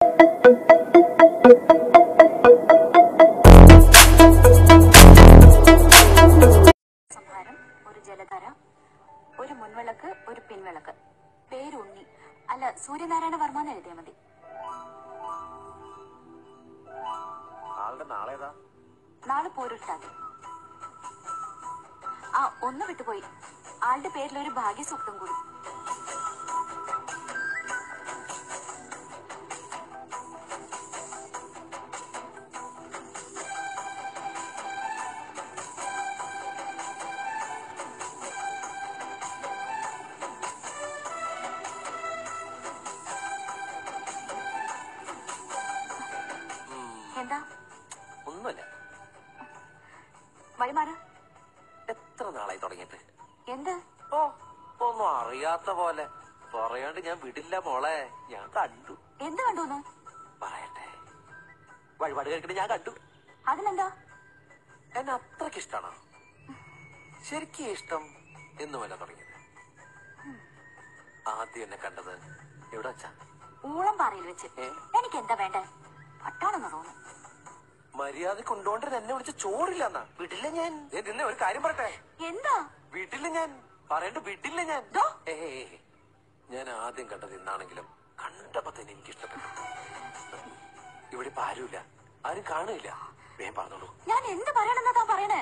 സംഹാരം ഒരു ജലധാര ഒരു മുൻവിളക്ക് ഒരു പിൻവിളക്ക് പേര് ഉണ്ണി അല്ല സൂര്യനാരായണ വർമ്മ എന്ന് എഴുതിയാൽ മതി ആളുടെ നാളേതാ നാളെ പോരിട്ടാതി ആ ഒന്ന് വിട്ടുപോയി ആളുടെ പേരിൽ ഒരു ഭാഗ്യസൂക്തം കൂടി എന്താ ഒന്നുമില്ല വഴിമാറ് എത്ര നാളായി തുടങ്ങിയിട്ട് എന്ത് ഓ ഒന്നും അറിയാത്ത പോലെ പറയാണ്ട് ഞാൻ വിടില്ല മോളെ ഞാൻ കണ്ടു എന്ത് കണ്ടൂന്ന് പറയട്ടെ വഴിപാട് കഴിക്കണ ഞാൻ കണ്ടു അതിനെന്താ എന്നെ അത്രക്ക് ഇഷ്ടാണോ ശരിക്കും ഇഷ്ടം എന്ന് വല്ല തുടങ്ങിയത് ആദ്യം എന്നെ കണ്ടത് എവിടെ വെച്ചാ ഊളം പാറയിൽ വെച്ച് ഏ? എനിക്ക് എന്താ വേണ്ടേ പട്ടാണെന്ന് തോന്നുന്നു മര്യാദ കൊണ്ടുകൊണ്ടിരുന്ന എന്നെ വിളിച്ച് ചോറില്ലെന്നാ വിടില്ല ഞാൻ ഏ, നിന്നെ ഒരു കാര്യം പറയട്ടെ എന്താ വിടില്ല ഞാൻ പറയണ്ട വിടില്ല ഞാൻ ദോ. ഏയ് ഞാൻ ആദ്യം കണ്ടത് ഇന്നാണെങ്കിലും കണ്ടപ്പോ തന്നെ എനിക്ക് ഇഷ്ടപ്പെട്ടു ഇവിടെ ഇപ്പൊ ആരുമില്ല ആരും കാണില്ല വേഗം പറഞ്ഞോളൂ ഞാൻ എന്ത് പറയണെന്നാ താൻ പറയണേ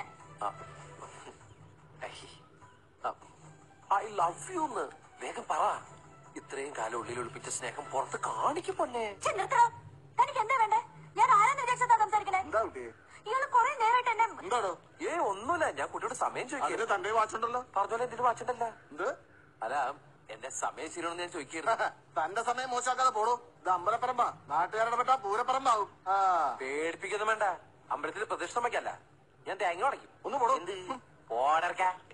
ഐ ലവ് യു എന്ന് വേഗം പറ ഇത്രയും കാലം ഉള്ളിൽ ഒളിപ്പിച്ച സ്നേഹം പുറത്ത് കാണിക്കും പൊന്നെ ഛെ, നിർത്തണം തനിക്ക് എന്താ വേണ്ടേ ഞാൻ ആരെന്ന് വിചാരിച്ചതാ സംസാരിക്കണേ എന്താ കുട്ടി ഇയാള് കുറെ നേരമായിട്ട് എന്നെ എന്താണോ ഏ ഒന്നുമില്ല ഞാൻ കുട്ടിയോട് സമയം അതിന് ചോദിക്കുക തന്റെ വാച്ചുണ്ടല്ലോ പറഞ്ഞോലെ എന്തിനു വാച്ചിട്ടല്ല എന്ത് അല്ല എന്റെ സമയം ശരിയാണെന്ന് ഞാൻ ചോദിക്കുന്നു തന്റെ സമയം മോശമാക്കാതെ പോടൂ ഇത് അമ്പലപ്പറമ്പാ നാട്ടുകാരുടെ പെട്ട പൂരപ്പറമ്പാവും ആ പേടിപ്പിക്കൊന്നും വേണ്ട അമ്പലത്തിൽ പ്രതിഷ്ഠ വയ്ക്കല്ല ഞാൻ തേങ്ങ ഉടയ്ക്കും ഒന്ന് പോടൂ. എന്ത് പോടർക്ക